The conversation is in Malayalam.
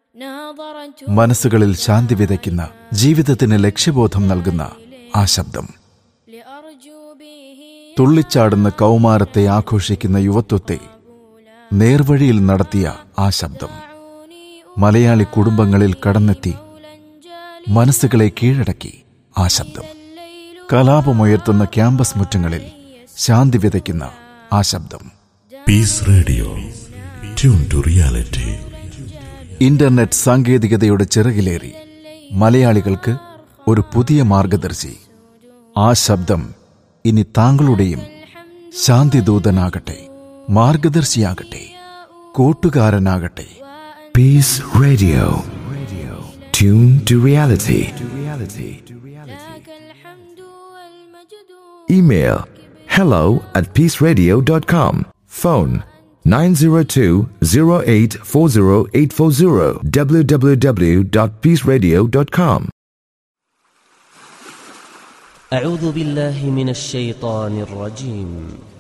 ناظرت മനസ്സുകളിൽ ശാന്തി വിതയ്ക്കുന്ന ജീവിതത്തിന് ലക്ഷ്യബോധം നൽകുന്ന ആ ശബ്ദം لأرجو به തുള്ളിച്ചാടുന്ന കൗമാരത്തെ ആഘോഷിക്കുന്ന യുവത്വത്തെ നേർവഴിയിൽ നടത്തിയ ആ ശബ്ദം عوني മലയാളി കുടുംബങ്ങളിൽ കടന്നെത്തി أولا جالي മനസ്സുകളെ കീഴടക്കി ആ ശബ്ദം الليل കലാപമുയർത്തുന്ന ക്യാമ്പസ് മുറ്റങ്ങളിൽ ശാന്തി വിതയ്ക്കുന്ന ആ ശബ്ദം peace radio tune to reality internet സാങ്കേതികതയുടെ ചിറകിലേറി മലയാളികൾക്ക് ഒരു പുതിയ മാർഗദർശി ആ ശബ്ദം ഇനി താങ്കളുടെയും ശാന്തിദൂതനാകട്ടെ മാർഗദർശിയാകട്ടെ കൂട്ടുകാരനാകട്ടെ Peace Radio. Tune to reality. لك الحمد والمجد Email hello at peaceradio.com. Phone 902-0840840 www.peaceradio.com. أعوذ بالله من الشيطان الرجيم